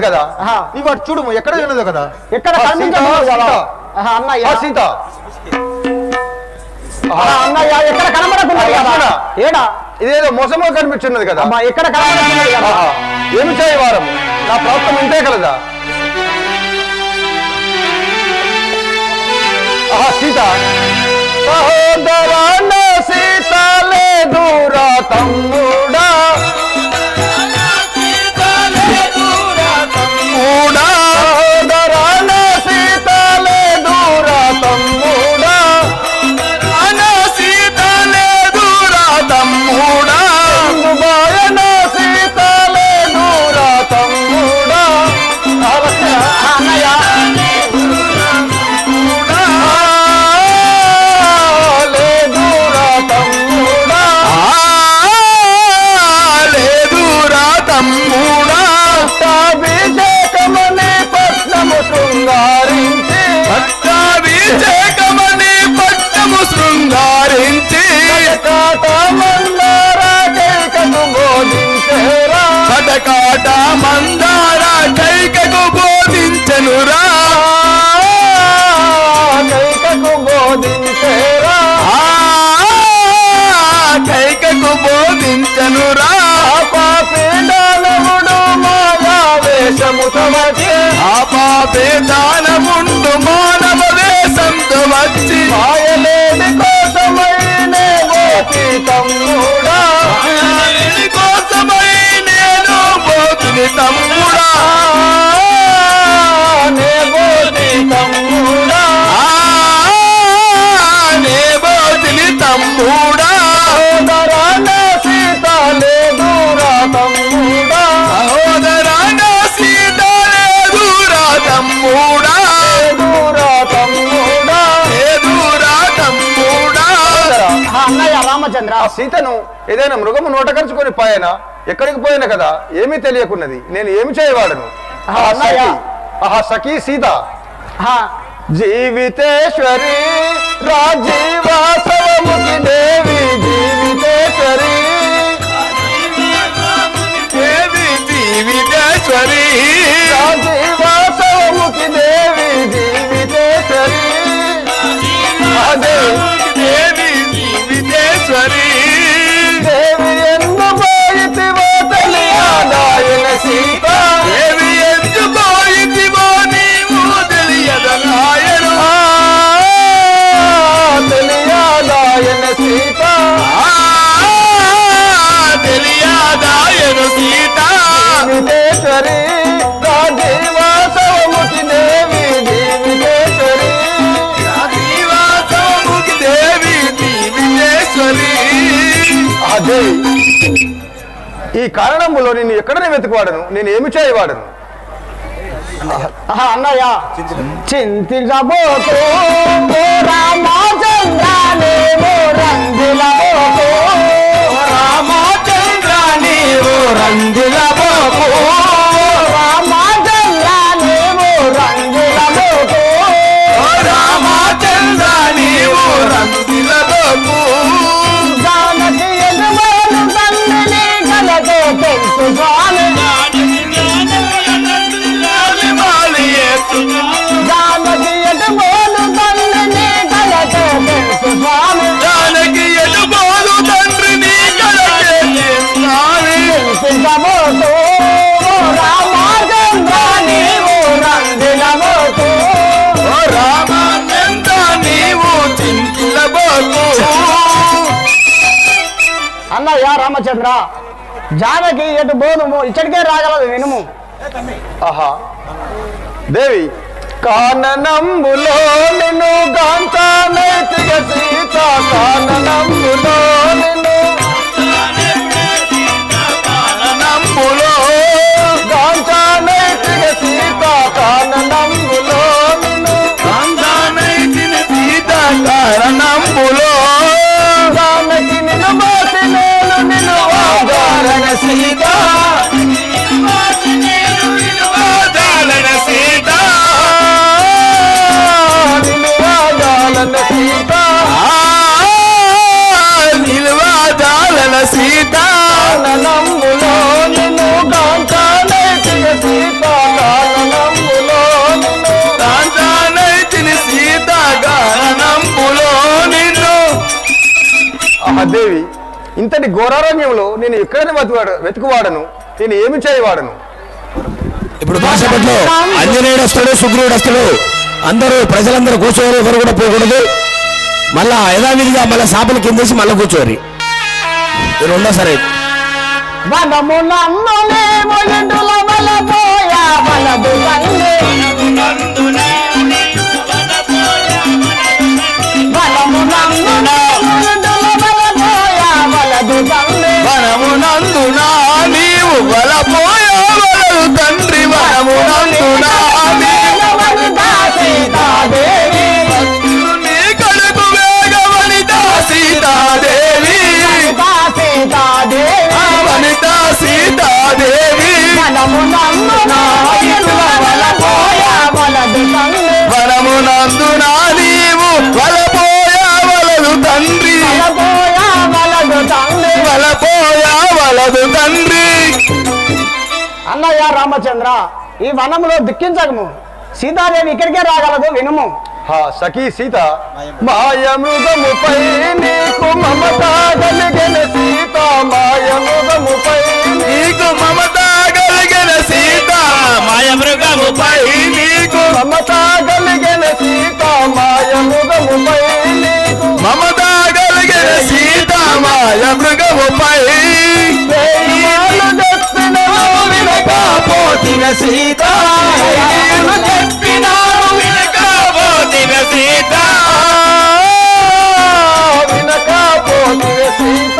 కదా ఆహా. ఇవి అటు చూడు ఎక్కడ ఉన్నదో కదా ఎక్కడ ఆ, కనిపించట్లేదు సీత, కదా సీత. ఆహా, అన్నయ్య ఆ, సీత ఆహా, అన్నయ్య ఎక్కడ కనబడకున్నది ఆ, కదా లక్ష్మణ. ఏడా ఇదేదో మోసమో కనిపించున్నది కదా అమ్మా ఎక్కడ కనబడకున్నది కదా ఆహా. ఏమి చేయ వారం నా ప్రవర్తన ఇంతే కలదా ఆహా సీత సహోదరాన్న సీత లేదురా తమ్ముడా తమ్ముడా సహోదరాన్న సీత లేదురా తమ్ముడా అందుబాయన సీత లేదురా తమ్ముడా ఆ, అన్నయ్య లేదురా తమ్ముడా పట్టాభిషేకమని పట్నము శృంగారించి శృంగారించి కాట మందార కైకకు బోధించేరా కటకాట మందార కైకకు బోధించనురా కైకకు బోధించేరా ఆ కైకకు బోధించనురా పాపీడాలముడు మాయా వేషముతో వచ్చి ఆ పాపే దానముండు మానవ వేషంతో వచ్చి మాయలేని కోసమై నే గోపి తమ్ముడా ఆయన కోసమై నేను పోతుని తమ్ముడా నే గోపి తమ్ముడా ఆ, నే పోతుని తమ్ముడా సోదరాన సీత లేదురా తమ్ముడా సహోదరా నా సీత లేదురా తమ్ముడా లేదురా తమ్ముడా లేదురా తమ్ముడా ఆ, అన్నయ్య రామచంద్ర ఆ సీతను ఏదైనా మృగము నోటకరుచుకొని పోయినా ఎక్కడికి పోయినా కదా ఏమీ తెలియకున్నది నేను ఏమి చేయవాడను ఆహా, ఆ అన్నయ్య. సఖి, ఆహా సఖీ సీత ఆ, జీవితేశ్వరి రాజీవాసవముకి దేవి జీవితేశ్వరి దేవి జీవితేశ్వరి రాజీవాసవముకి దేవి జీవితేశ్వరి అదే దేవి జీవితేశ్వరి దేవి ఎన్ను పోయితివో తెలియదాయన సీత దేవి ఎందుకోయితివో నీవు తెలియదనాయను ఆ, తెలియదాయన సీత ఆ, తెలియదాయను సీత జీవితేశ్వరి రాజీవాసవముకి దేవి జీవితేశ్వరి జీవాసముకి దేవి జీవితేశ్వరి అదే ఈ కారణములో నిన్ను ఎక్కడనే వెతుకువాడను నేను ఏమి చేయవాడను ఆహా, అన్నయ్య చింతించబోతూ ఓ రామచంద్ర నీవు రంగులబోతూ రామచంద్ర నీవు రంగులబోకు రామచంద్ర నీవు రంగులబోతూ రామచంద్ర నీవు రంగులబోకు జానకి ఎదుమోను తల్లిని కలతో తెలుసు స్వామి జానకి ఎదుమోను తల్లిని కలతో తెలుసు స్వామి జానకి ఎదుబోదు తండ్రిని కలగే చింతించబోతూ ఓ రామచంద్ర నీవు రంగులబోతూ రామానంద నీవు చింతిలబోకు అన్నయ్య రామచంద్ర జానకి ఎటు బోనుము ఇచ్చటికే రాగలదు వినుము ఆహా దేవి కాననంబులో నిన్ను గాంచానైతిక సీత కాననంబులో నిన్ను నంబులో గాంచానైతిక సీత కాననంబులో నిన్ను సంతానైతిన సీత కారణంబులో జానకి నిన్ను బాసి నేను నిన్ను ఆధారణ సీత వాదాలన సీత నిన్ను ఆధారణ సీత నిల్వాదాలన సీత కాననంబులో నిన్ను ఘోరారణ్యంలో నేను ఎక్కడని వెతువాడు వెతుకువాడను నేను ఏమి చేయవాడను ఇప్పుడు కాసేపట్లో ఆంజనేయుడు వస్తాడు సుగ్రీవుడు వస్తాడు అందరూ ప్రజలందరూ కూర్చోరు ఎవరు కూడా పోకూడదు మళ్ళా యథావిధిగా మళ్ళీ సాపలు కిందేసి మళ్ళీ కూర్చోరి ఇది రెండో సరే వనమునందునేమో ఎండుల వలపోయా వలదు తండ్రి వనమునందునేమో ఎండుల వలపోయా వలదు తండ్రి వనమునందున నీవు వలపోయావలదు తండ్రి వనమునందున నీవు వనితా సీతాదేవి నీ కడుపు వేగవనిత సీతాదేవి వనితా సీతాదేవి ఆ వనిత సీతాదేవి వనమునందున ఎండుల వలపోయా వలదు తండ్రి వనమునందున నీవు వలపోయావలదు తండ్రి వలపోయా వలదు తండ్రి వలపోయావలదు తండ్రి అన్నయ్య రామచంద్ర ఈ వనంలో దుఃఖించకము సీతాదేవి ఇక్కడికే రాగలదు వినుము హా సఖీ సీత మాయ మృగముపై నీకు మమత కలిగిన సీత మాయ మృగముపై నీకు మమత కలిగిన సీత మాయ మృగముపై నీకు మమత కలిగిన సీత మాయ మృగముపై నీకు మమత కలిగిన సీత మాయ మృగముపై వేయిమాలు చెప్పిన పోతిన సీత చెప్పినారు వినకపోతిన సీత వినకపోతిన సీత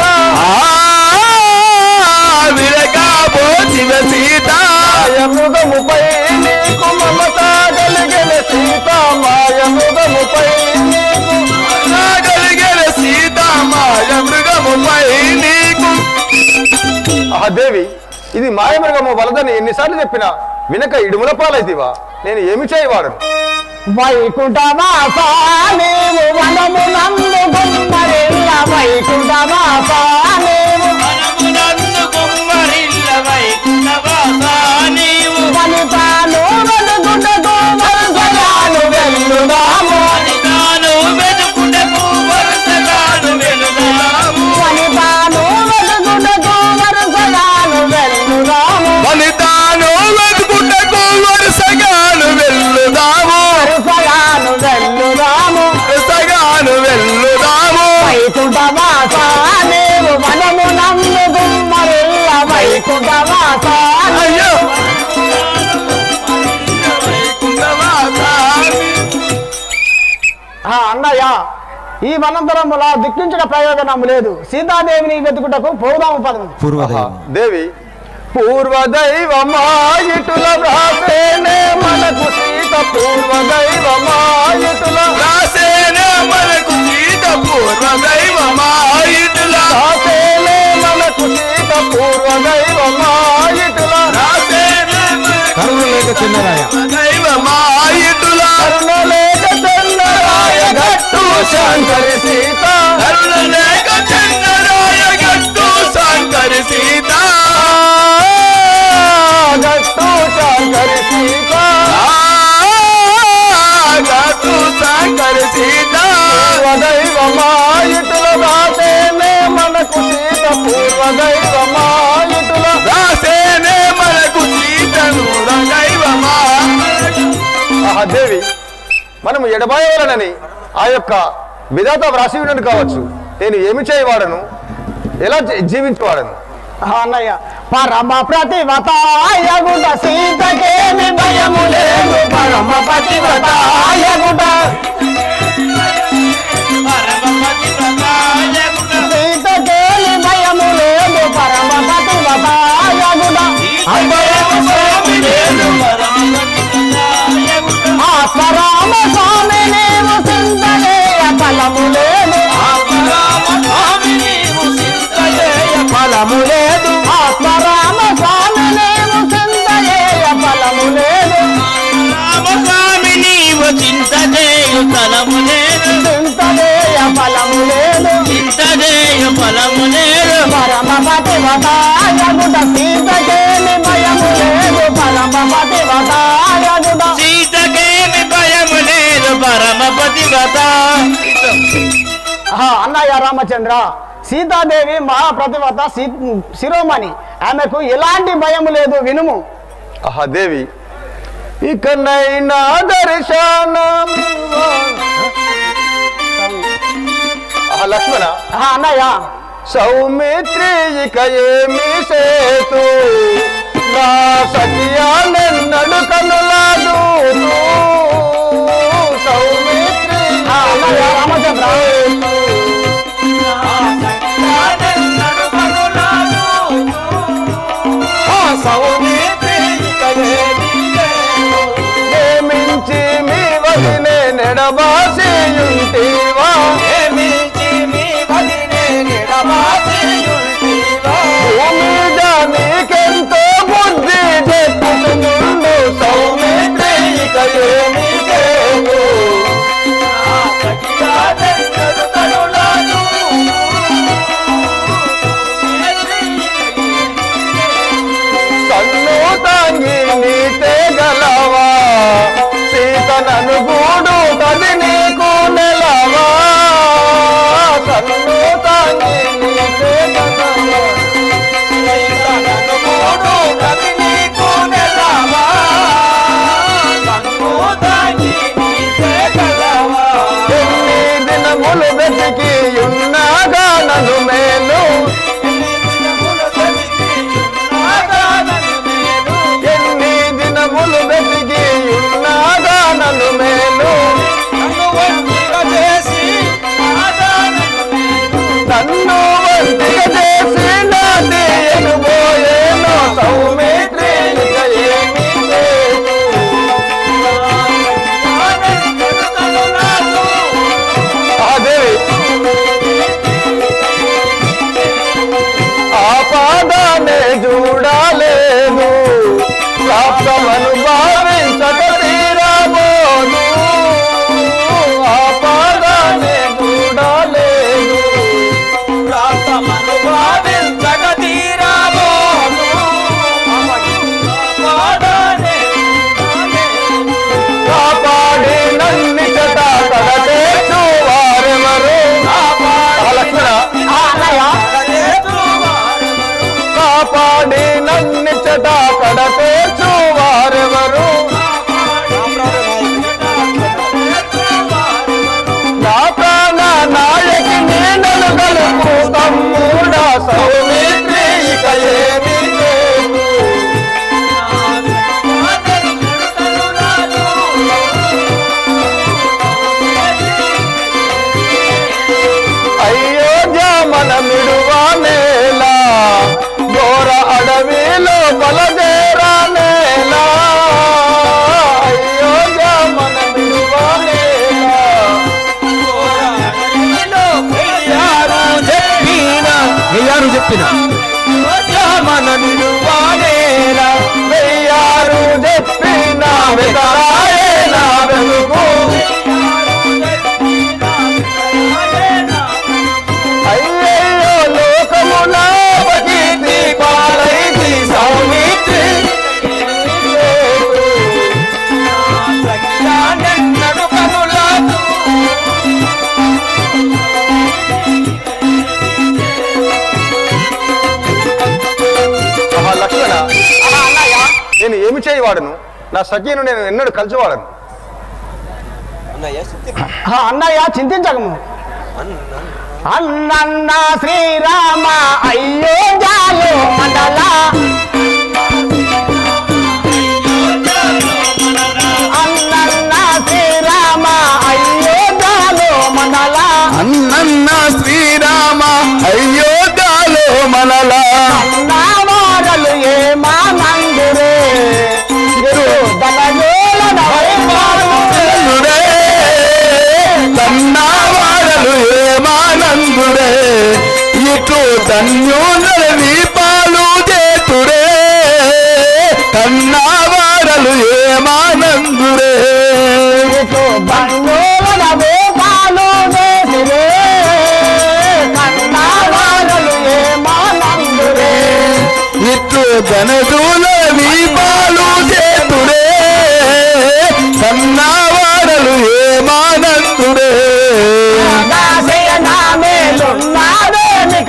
వినకపోతిన సీత మాయ మృగముపై నీకు మమత కలిగిన సీత మాయ మృగముపై నీకు కలిగిన సీత మాయ మృగముపై నీకు ఆ దేవి ఇది మాయమృగము వలదని ఎన్నిసార్లు చెప్పినా వినక ఇడుముల పాలైతివా నేను ఏమి చేయవాడను వైకుంఠవాస నీవు వనము నందు గుమ్మరిల్ల వైకుంఠవాస నీవు వనితాను వెలుగుటకు వరుసగాను వెళ్ళుదాము వనితాను వెలుగుటకు వరుసగాను వెళ్ళుదాము వనితాను వెతుకుటకు వరుసగాను వెళ్ళుదాము వరుసగాను వెళ్ళుదాము వరుసగాను వెళ్ళుదాము వైకుంఠవాస నీవు వనము నందు గుమ్మరిల్ల వైకుంఠవాస అయ్యో ఆ అన్నయ్య ఈ వనంతరముల దిక్కించిన ప్రయోజనం లేదు సీతాదేవిని వెతుకుటకు పోదాము పదము ఆహా, దేవి పూర్వదైవమా ఇటుల వ్రాసేనే మనకు సీత పూర్వదైవమా ఇటుల రాసేన మనకు సీత పూర్వదైవమా ఇటుల రాసేనే మనకు సీత పూర్వదైవమా ఇటుల రాసేన కరుణలేక చిన్నరాయ దైవమా ఇటుల కరుణలేక చంద్రరాయ గట్టు శంకరి సీత కరుణలేక చంద్రరాయ గట్టు శంకరి సీత గట్టు శంకరి సీత గట్టు శంకరి సీత పూర్వదైవమా ఇటుల రాసేనే మనకు సీత పూర్వదైవమా ఇటుల రాసేనే మనకు సీతను దైవమా ఆహా దేవి మనము ఎడబాయవలనని ఆ యొక్క విధాత వ్రాసి ఉన్నది కావచ్చు నేను ఏమి చేయవాడను ఎలా జీ- జీవించవాడను ఆ అన్నయ్య పరమ ప్రతివతాయగుట సీతకేమి భయము లేదు పరమ ప్రతివతాయగుట సీతకేమి భయము లేదు పరమ ప్రతివతాయగుట ఆత్మరామ స్వామి నీవు చింతలేయ ఫలము లేదు ఫలము లేదు ఆత్మరామ స్వామి నీవు చింతలేయ ఫలము లేదు రామస్వామి నీవు చింత చేయు ఫలము లేదు చింతలేయ ఫలము లేదు చింతజేయు ఫలము లేదు పరమ పతివతాయగుట సీతకేమి భయము లేదు పరమ పతివతాయగుట సీతకేమి భయము లేదు పరమపతివత ఆహా, అన్నయ్య రామచంద్ర సీతాదేవి మహాప్రతివత సీ శిరోమణి ఆమెకు ఎలాంటి భయం లేదు వినుము ఆహా దేవి ఇకనైనా దర్శనం ఆహా లక్ష్మణ ఆ, అన్నయ్య సౌమిత్రి ఇక ఏమి సేతు నా సఖియా నిన్నడు కనులాదు సౌమిత్రి ఆ, అన్నయ్య రామచంద్ర ఏమించి మీ వదినే నెడబాసి ఉంటివా భూమిద నీకెంతో బుద్ధి చెప్పుతుండు సౌమిత్రి ఇక ఏమి చేతు సన్ను తంగి నీతే గలవా సీత నన్ను గూడు తది నీకు నెలవా సన్ను తంగి నీతే గలవా ఎన్ని దినములు వెతికి ఉన్నాగా నన్ను మేలు ఎన్ని దినములు వెతికి ఉన్నాగా నన్ను మేలు నన్ను వంటిగా చేసి నాటి ఎనుబోయేను సౌమిత్రి ఇక ఏమీ లేదు అదేవి ఆపాదానే చూడలేదు ప్రాప్తమను భావించక తీరబోదు ఆపాదానే చూడలేదు కాపాడి నన్నిచట కడతేచు వారెవరు ఆ లక్ష్మణ ఆ, అన్నయ్య కాపాడి నన్నిచట కడతేచు వారెవరు నా ప్రాణ నాయకి నేను గలుపు తమ్ముడ సౌమిత్రి ఇక ఏమి లేదు అయోధ్య మన మిడువా నేల ఘోర అడవిలో బలదేరా నేల అయోధ్య మన మిడువా నేల వెయ్యారు చెప్పిన మన మిడువా నేల వెయ్యారు చెప్పిన వెదరాయే నా వెలుగు అయ్యయ్యో లోకమున పకీర్తి పాలైతి సౌమిత్రి ఆహా, లక్ష్మణ ఆ, అన్నయ్య నేను ఏమి చేయవాడను నా సఖీను నేను ఎన్నడూ కలిసివాడను ఆ, అన్నయ్య చింతించకము అన్నన్న శ్రీరామ అయ్యో జాలు మండల అన్నన్న శ్రీరామ అయ్యో జాలు మండల అన్నన్న శ్రీరామ అయోధ్యలో మనలా అన్నవారలు ఏమానందురే దనజోల నందుడే, కన్నావాడలు ఏమానందుడే ఇటు ధన్యులని పాలు చేతుడే కన్నావాడలు ఏమానందుడే బంధువుల వేపాలు వేసిరే కన్నావారలు ఏమానందురే ఇట్లు ధనదులని పాలు చేతుడే కన్నావాడలు ఏమానందుడే దాసయ్య నా మేలున్నాడే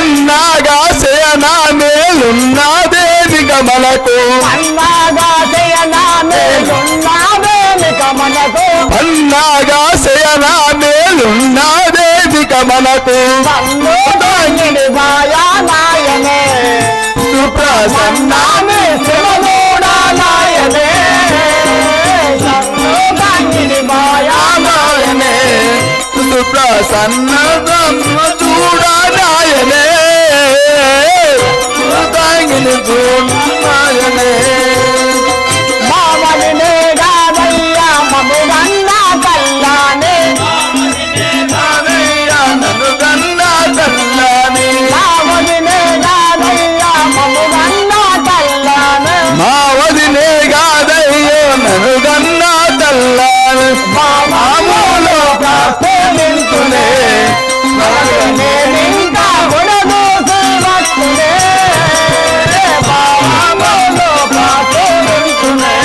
అన్నాగా శయన మేలున్నదేవి గమలకు అన్నాగా చేయనామేలున్నావేమిక మనకు అన్నాగా శయన మేలున్నదేవి గమలకు కన్ను దాగిడి మాయా నాయనే సుప్రసన్నామి నామే శివలోడా నాయనే కన్ను దాగిడి మాయా నాయనే సుప్రసన్నదమ్మ చూడనాయనే తాంగిని చూడనాయనే మామలినే గాదయ్యా మముగన్న కల్లానే నన్ను కన్నా తల్లని మామలినే గాదయ్యా మముగన్న కల్లానే మా వదిలే కాదయ్యో నన్ను కన్నా తల్లని మామూలు ప్రేమించునే నేనింకా గుణదూసి వస్తునే బావలో ప్రేమించునే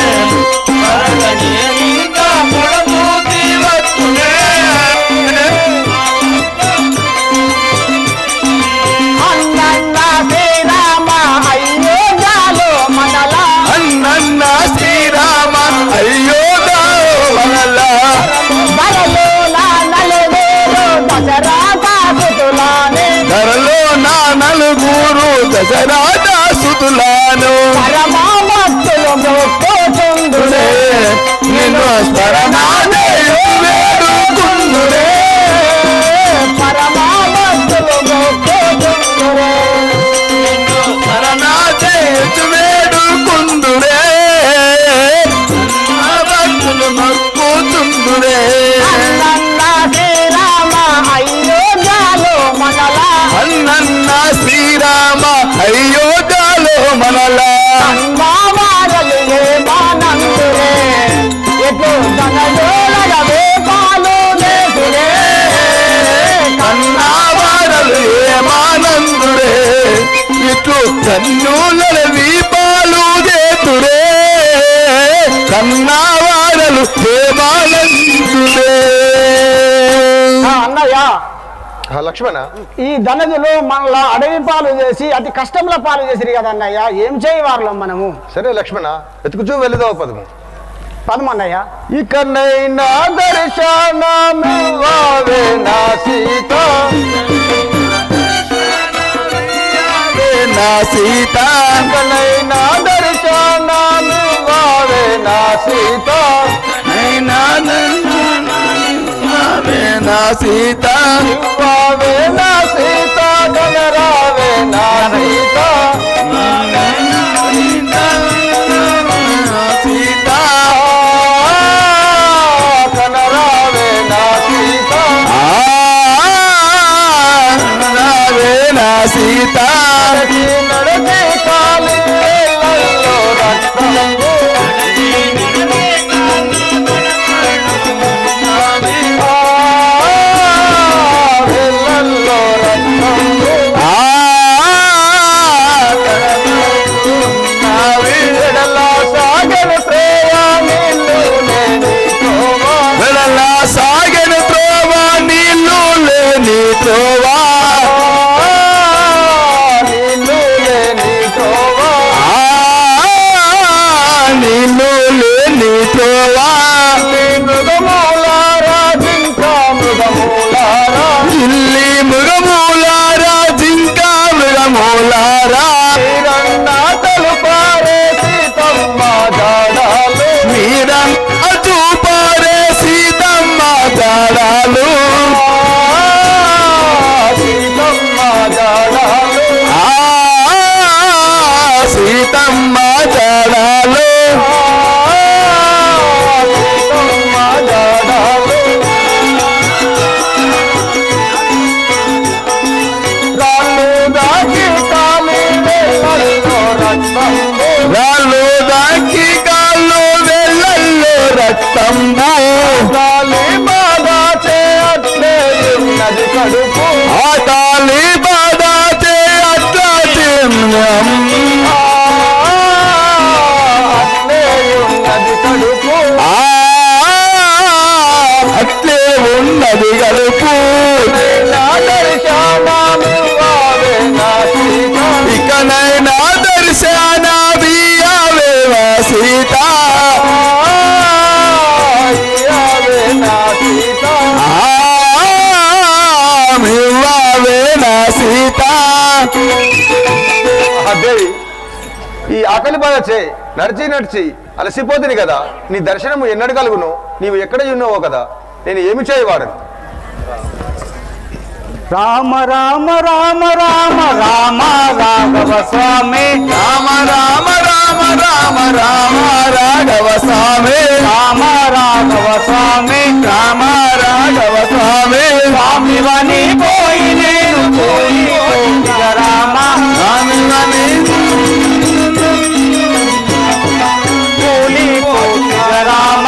అన్నన్న శ్రీరామ అయ్యో జాలో మనలా అన్నన్న శ్రీరామ అయ్యో దావనలా బలలో నా నలుగురు దశరాత సుతులానే ధరలో నా నలుగురు దశరాజ సుతులాను పరమా భక్తులు మొక్కుతుందునే నిన్ను స్మరణాదేయు వేడుకుందునే పరమా భక్తులు మొక్కుతుందునే స్మరణాదేయు వేడుకుందునే నా భక్తులు మక్కుతుందురే అన్నన్న శ్రీరామ అయ్యో జాలో మనలా అన్నన్న శ్రీరామ అయోధ్యలో మనలా అమ్మావారలు ఏ బానందురే ఎటు ధనయోలగ వేపాలు నేతురే కన్నావాడలు ఏమానందురే ఇట్లు కన్నుల వీపాలు చేతురే కన్నావాడలు ఏమానందురే ఆ, అన్నయ్య ఆ, లక్ష్మణ ఈ ధనజులు మనలో అడవి పాలు చేసి అతి కష్టంలో పాలు చేసిరు కదా అన్నయ్య ఏం చేయవారులం మనము సరే లక్ష్మణ వెతుకుచూ వెళ్ళుదావు పదము పదమన్నయ్య ఇకనైనా దర్శనమివ్వవే నా సీత నా సీత ఇకనైనా దర్శనమివ్వవే నా సీత అయినా నన్ను నా సీత ఇవ్వవే నా సీత గణరావే నా సీత సీత కనరావే నా సీత రావే నా సీత నడచి నడచి కాలిళ్ళల్లో రక్తము ఆ, వేల ఆకలి బాధచే నడిచి నడిచి అలసిపోతుంది కదా నీ దర్శనము ఎన్నడు కలుగును నీవు ఎక్కడ ఉన్నావో కదా నేను ఏమి చేయవాడను రామ రామ రామ రామ రామ రాఘవ స్వామి రామ రామ రామ రామ రామ రాఘవ స్వామి రామ రాఘవ స్వామి రామ రాఘవ స్వామి స్వామివని పోయి నేను పోయి పోయిన రామ స్వామివని కూలి పోయిన రామ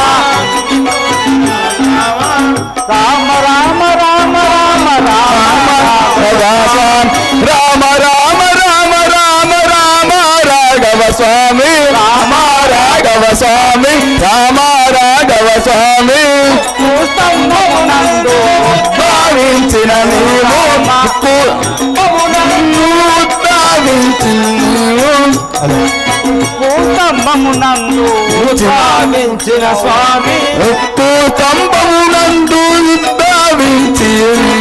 రామ రామ రామ రామ రామ రామ రామ రామ రామ రామ రాఘవ స్వామి రామ రాఘవ స్వామి రామ రాఘవ స్వామి స్తంభమునందు భావించిన నీవు భావించిన స్తంభమునందు భావించిన స్వామి ఉప్పు స్తంభమునందు భావించి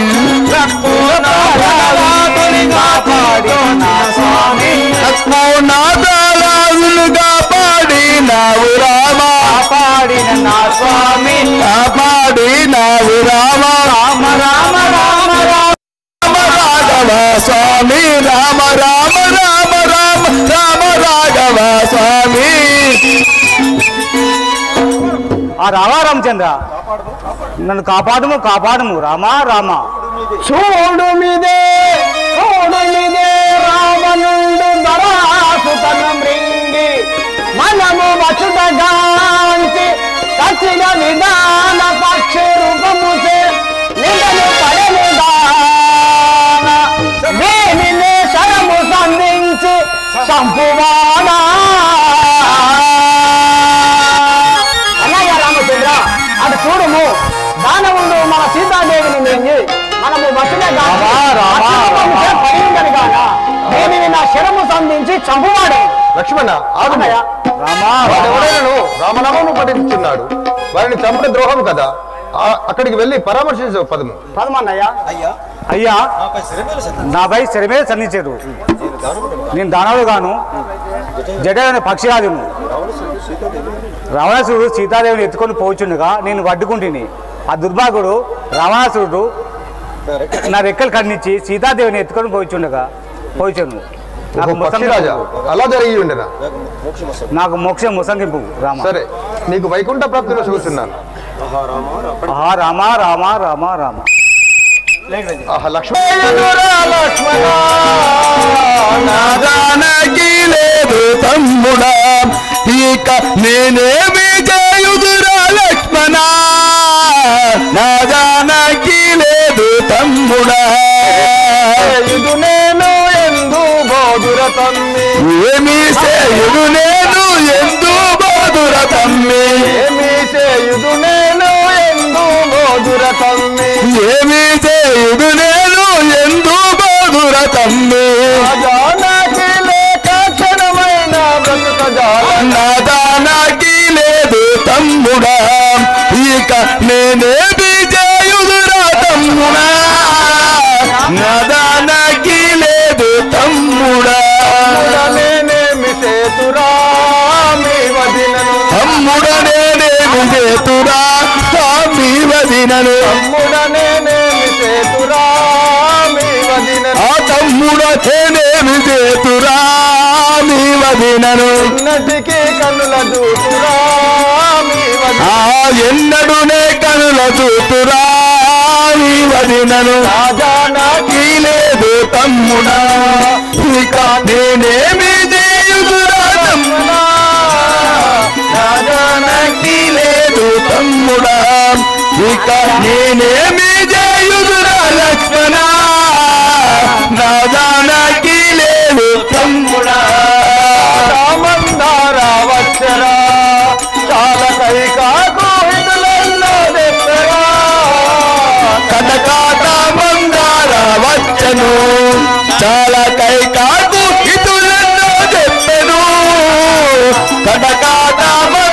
రాఘవాదుని కాపాడిన స్వామి నాదాలాదులుగా పాడినావు రామ కాపాడిన నా స్వామి కాపాడినావు రామ రామ రామ రామ రామ రామ రాఘవ స్వామి రామ రామ రామ రామ రామ రాఘవ స్వామి ఆ రావా రామచంద్ర నన్ను కాపాడుము కాపాడుము రామా రామ చూడు మీదే చూడు మీదే రావణుండు దరాసుతన మృంగి మనము వచ్చుటగాంచి కచ్చిన విధాన పక్షి రూపముచే నిజము పడను దాన దేనినే శరము సంధించి సంపువానా అన్నయ్య రామచంద్ర అటు చూడుము దానవుడు మన సీతాదేవిని మింగి మనము వచ్చిన పడిందని కాక దేనిని నా శరము సంధించి చంపువాడు లక్ష్మణ ఆగుము అన్నయ్య రామా వాడెవడైనను రామనామము పఠించుచున్నాడు వారిని చంపడ ద్రోహం కదా ఆ- అక్కడికి వెళ్ళి పరామర్శించు పదము పదమన్నయ్య అయ్యా నాపై శరమే సంధించారు నేను దానవుడు గాను జడైన పక్షిరాజును రావణాసురుడు సీతాదేవిని ఎత్తుకొని పోచుండగా నేను వడ్డుకుంటుని ఆ దుర్భాగుడు రావణాసురుడు నా రెక్కలు ఖండించి సీతాదేవిని ఎత్తుకొని పోయిచుండగా పోయిచుండు నాకు పక్షిరాజా ముసంగింపు అలా జరిగి ఉండేనా నాకు మోక్షం ముసంగింపు రామ సరే నీకు వైకుంఠ ప్రాప్తిలో చూస్తున్నాను ఆహా రామ రామ రామ రామ ఆహా లక్ష్మణ లక్ష్మణ నాదానకి లేదు తమ్ముడా ఇక నేనేమి చేయుదురా లక్ష్మణ నాదానకి లేదు తమ్ముడా ఇది నేను ఎందు బోధుర తమ్మి ఏమి చేయుడు నేను ఎందు బాధుర తమ్మి ఏమి చేయుదు నేను ఎందు బోధుర తమ్మి ఏమి చేయుడు నేను ఎందు బాధుర తమ్మి జానకి లేక క్షణమైన బ్రతుక జాల నాదానాకి లేదు తమ్ముడా ఇక నేనేమి చేయుదురా తమ్ముడా నాదానాకి లేదు తమ్ముడా నేనేమి సేతురా మీ వదినను తమ్ముడ నేనేమి చేతురా స్వామి వదినను తమ్ముడ నేనేమి సేతురా మీ వదినను ఆ తమ్ముడ నేనేమి చేతురా మీ వదినను ఉన్నటికి కన్నుల దూతురా మీ వదిన ఆ ఎన్నడునే కనుల చూతురా నీ వదినను రాజానాకి ఈ లేదు తమ్ముడా ఇక నేనేమి చేయుదురా తమ్ముడా రాజానకి లేదు తమ్ముడా ఇక నేనేమి చేయుదురా లక్ష్మణ రాజానకి లేదు తమ్ముడా రామందార వచ్చరా చాలా కైకాకు హితులెన్నో తెచ్చరా కటకాట మందార వచ్చను చాలా కైకాకు ఇతులెన్నో చెప్పెను కటకాట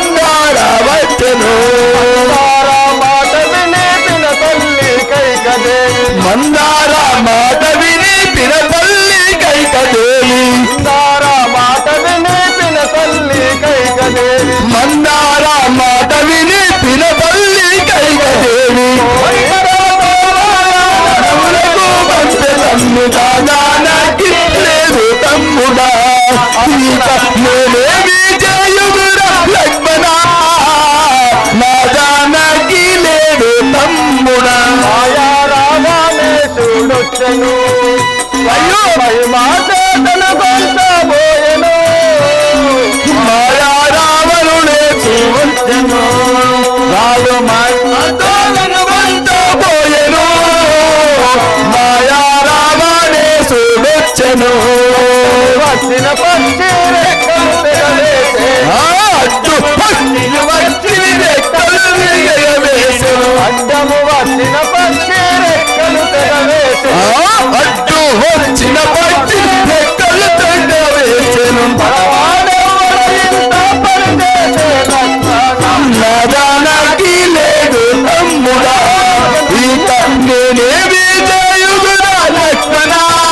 మందార వచ్చను తారా మాట విని పిన తల్లి కైకదే వచ్చెను అయ్యో మహిమా చేతన కొంచబోయెను మాయా రావణుడే చూచెను రాజు మహిమతోలను పోయెను మాయా రావణే చూడొచ్చెను వచ్చిన పక్షి రెక్కలు తెగవేసే అడ్డు పక్షులు వచ్చి రెక్కలు ఎగవేసెను. అడ్డము వచ్చిన పక్షి రెక్కలు తెగవేసే అడ్డు వచ్చిన పక్షి రెక్కలు తెగవేసెను. పరవాడెవడు ఇంత పని చేసే లక్షణం నదానకి లేదు తమ్ముడా ఇక నేనేమి చేయుదురా లక్ష్మణ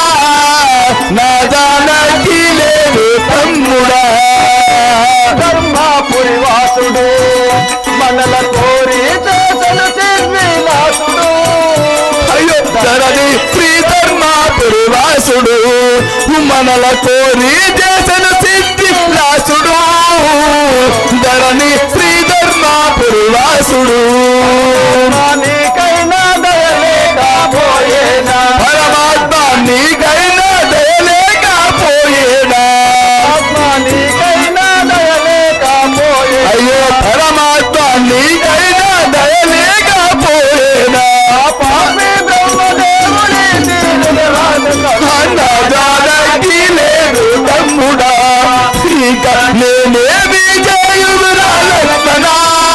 నదానకి లేదు తమ్ముడా ధర్మాపురి వాసుడు మనల కోరి చేసలు చిద్విలాసుడు అయ్యో ధరణి శ్రీధర్మ పురివాసుడు మనల కోరి చేసిన సిద్ధి లాసుడు ధరణి శ్రీధర్మ పురివాసుడు నీకైనా దయలేకపోయేనా పరమాత్మ నీకైనా దయలేకపోయేనా ఆత్మ నీకైనా దయలేకపోయే అయ్యో పరమాత్మ నీకైనా దయలేకపోయేనా పాపి బ్రహ్మదేవుడి దీనుని రాజకం అన్నదానకి లేదు తమ్ముడా ఇక నేనేమి చేయుదురా లక్ష్మణ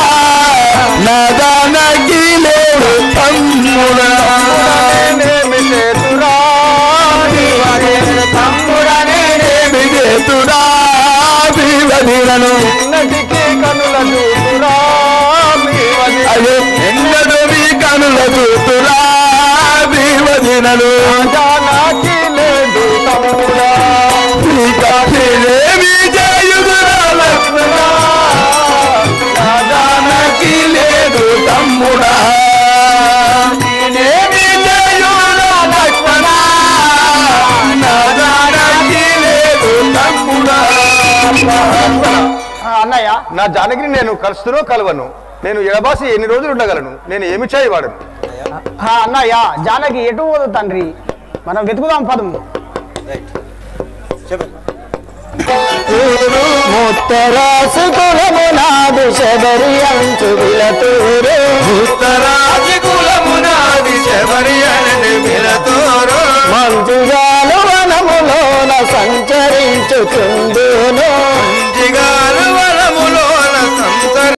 నాదానకి లేదు తమ్ముడా నేనేమి చేతురా ఏమి చేతుడా భీమధీరను చిన్నటికి కనుల చూతురా మీవని అయ్యో ఎన్నడూ మీ కనుల చూతురా భీమధీరను జానాకి లేదు తమ్ముడా ఇక నేనేమి చేయుదురా లక్ష్మణ నాదానకి లేదు తమ్ముడా నేనేమి చేయుదురా లక్ష్మణ నాదానకి లేదు తమ్ముడా అన్నయ్య నా జానకిని నేను కలుస్తునో కలవను నేను ఎడబాసి ఎన్ని రోజులు ఉండగలను నేను ఏమి చేయవాడను అన్నయ్య జానకి ఎటు పోదు తండ్రి మనం వెతుకుదాం పదము ముత్తరాసు కులము నాది శబరి అంచు విలతూరు ముత్తరాజు కులము నాది శబరి అని విలతూరు మంచుగాలు వనములోన సంచరించుచుండు